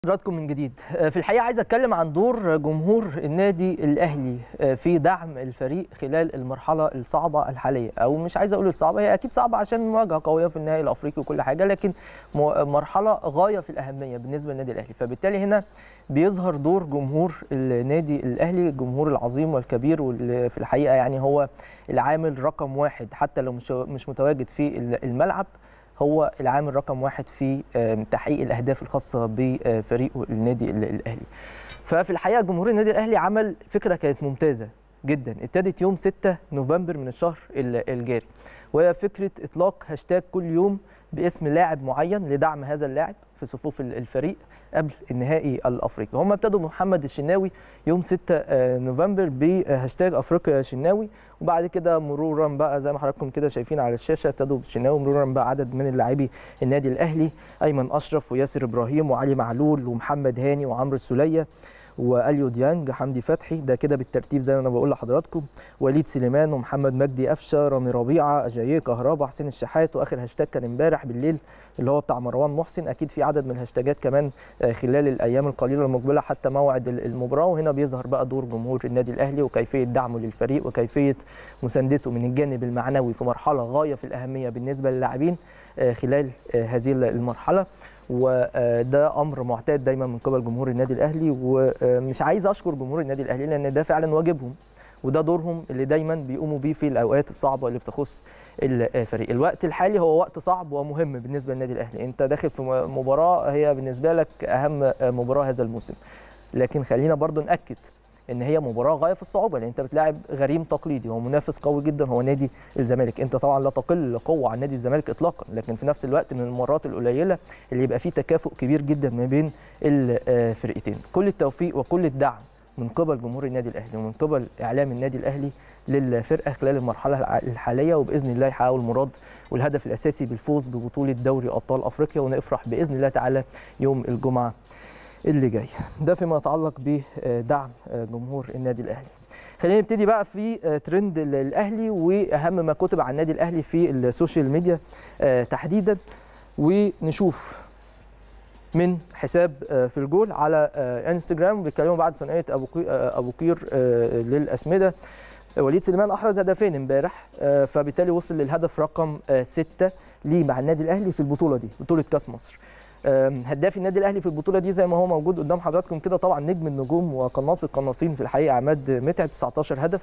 حضراتكم من جديد في الحقيقه عايز اتكلم عن دور جمهور النادي الاهلي في دعم الفريق خلال المرحله الصعبه الحاليه او مش عايز اقول الصعبه هي اكيد صعبه عشان مواجهه قويه في النهائي الافريقي وكل حاجه لكن مرحله غايه في الاهميه بالنسبه للنادي الاهلي فبالتالي هنا بيظهر دور جمهور النادي الاهلي الجمهور العظيم والكبير واللي في الحقيقه يعني هو العامل رقم واحد حتى لو مش مش متواجد في الملعب هو العامل رقم واحد في تحقيق الاهداف الخاصه بفريقه النادي الاهلي. ففي الحقيقه جمهور النادي الاهلي عمل فكره كانت ممتازه جدا ابتدت يوم 6 نوفمبر من الشهر الجاري وهي فكره اطلاق هاشتاج كل يوم باسم لاعب معين لدعم هذا اللاعب في صفوف الفريق قبل النهائي الافريقي هم ابتدوا محمد الشناوي يوم 6 نوفمبر بهاشتاج افريقيا شناوي وبعد كده مرورا بقى زي ما حضراتكم كده شايفين على الشاشه ابتدوا بالشناوي مرورا بقى عدد من اللاعبي النادي الاهلي ايمن اشرف وياسر ابراهيم وعلي معلول ومحمد هاني وعمرو السوليه واليو ديانج حمدي فتحي ده كده بالترتيب زي ما انا بقول لحضراتكم وليد سليمان ومحمد مجدي قفشه رامي ربيعه اجاييه كهربا حسين الشحات واخر هاشتاج كان امبارح بالليل اللي هو بتاع مروان محسن اكيد في عدد من الهاشتاجات كمان خلال الايام القليله المقبله حتى موعد المباراه وهنا بيظهر بقى دور جمهور النادي الاهلي وكيفيه دعمه للفريق وكيفيه مساندته من الجانب المعنوي في مرحله غايه في الاهميه بالنسبه للاعبين خلال هذه المرحله وده امر معتاد دايما من قبل جمهور النادي الاهلي ومش عايز اشكر جمهور النادي الاهلي لان ده فعلا واجبهم وده دورهم اللي دايما بيقوموا بيه في الاوقات الصعبه اللي بتخص الفريق الوقت الحالي هو وقت صعب ومهم بالنسبه للنادي الاهلي انت داخل في مباراه هي بالنسبه لك اهم مباراه هذا الموسم لكن خلينا برضو ناكد ان هي مباراه غايه في الصعوبه لان انت بتلاعب غريم تقليدي هو منافس قوي جدا هو نادي الزمالك انت طبعا لا تقل قوه عن نادي الزمالك اطلاقا لكن في نفس الوقت من المرات القليله اللي يبقى فيه تكافؤ كبير جدا ما بين الفرقتين كل التوفيق وكل الدعم من قبل جمهور النادي الاهلي ومن قبل اعلام النادي الاهلي للفرقه خلال المرحله الحاليه وباذن الله يحققوا المراد والهدف الاساسي بالفوز ببطوله دوري ابطال افريقيا ونفرح باذن الله تعالى يوم الجمعه اللي جاي ده فيما يتعلق بدعم جمهور النادي الاهلي خلينا نبتدي بقى في ترند الاهلي واهم ما كتب عن النادي الاهلي في السوشيال ميديا تحديدا ونشوف من حساب في الجول على انستجرام بيتكلموا بعد ثنائيه ابو ابو قير للاسمده وليد سليمان احرز هدفين امبارح فبالتالي وصل للهدف رقم ستة ليه مع النادي الاهلي في البطوله دي بطوله كاس مصر هداف النادي الاهلي في البطوله دي زي ما هو موجود قدام حضراتكم كده طبعا نجم النجوم وقناص القناصين في الحقيقه عماد متعب 19 هدف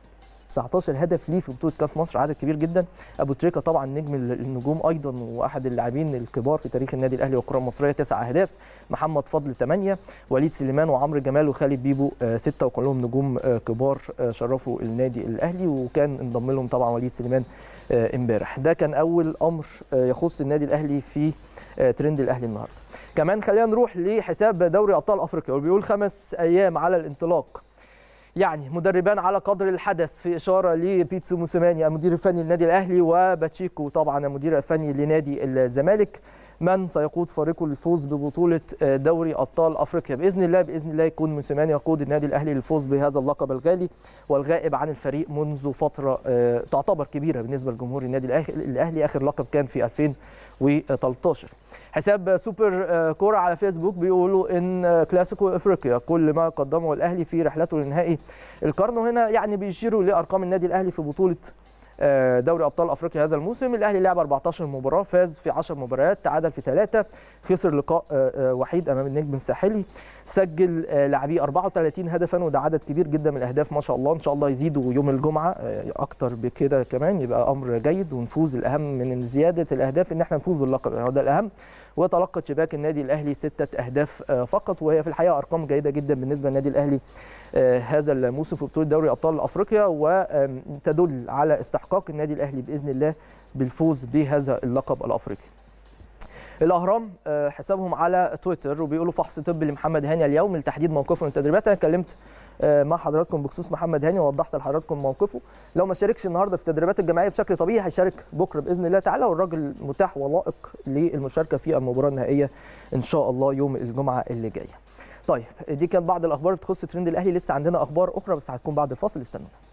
19 هدف ليه في بطوله كاس مصر عدد كبير جدا ابو تريكه طبعا نجم النجوم ايضا واحد اللاعبين الكبار في تاريخ النادي الاهلي والكره المصريه تسع اهداف محمد فضل 8 وليد سليمان وعمرو جمال وخالد بيبو 6 وكلهم نجوم كبار شرفوا النادي الاهلي وكان انضم لهم طبعا وليد سليمان امبارح ده كان اول امر يخص النادي الاهلي في ترند الاهلي النهارده كمان خلينا نروح لحساب دوري ابطال افريقيا وبيقول خمس ايام على الانطلاق يعني مدربان على قدر الحدث في اشاره لبيتسو موسيماني المدير الفني للنادي الاهلي وباتشيكو طبعا المدير الفني لنادي الزمالك من سيقود فريقه للفوز ببطوله دوري ابطال افريقيا باذن الله باذن الله يكون موسيماني يقود النادي الاهلي للفوز بهذا اللقب الغالي والغائب عن الفريق منذ فتره تعتبر كبيره بالنسبه لجمهور النادي الاهلي اخر لقب كان في 2013 حساب سوبر كوره على فيسبوك بيقولوا ان كلاسيكو افريقيا كل ما قدمه الاهلي في رحلته لنهائي القرن وهنا يعني بيشيروا لارقام النادي الاهلي في بطوله دوري ابطال افريقيا هذا الموسم الاهلي لعب 14 مباراه فاز في 10 مباريات تعادل في ثلاثه خسر لقاء وحيد امام النجم الساحلي سجل لاعبيه 34 هدفا وده عدد كبير جدا من الاهداف ما شاء الله ان شاء الله يزيدوا يوم الجمعه اكتر بكده كمان يبقى امر جيد ونفوز الاهم من زياده الاهداف ان احنا نفوز باللقب هو ده الاهم وتلقت شباك النادي الاهلي سته اهداف فقط وهي في الحقيقه ارقام جيده جدا بالنسبه للنادي الاهلي هذا الموسم في بطوله دوري ابطال افريقيا وتدل على استحقاق النادي الاهلي باذن الله بالفوز بهذا اللقب الافريقي. الاهرام حسابهم على تويتر وبيقولوا فحص طبي لمحمد هاني اليوم لتحديد موقفه من التدريبات انا اتكلمت مع حضراتكم بخصوص محمد هاني ووضحت لحضراتكم موقفه لو ما شاركش النهارده في التدريبات الجماعيه بشكل طبيعي هيشارك بكره باذن الله تعالى والراجل متاح ولائق للمشاركه في المباراه النهائيه ان شاء الله يوم الجمعه اللي جايه طيب دي كانت بعض الاخبار اللي تخص ترند الاهلي لسه عندنا اخبار اخرى بس هتكون بعد الفاصل استنونا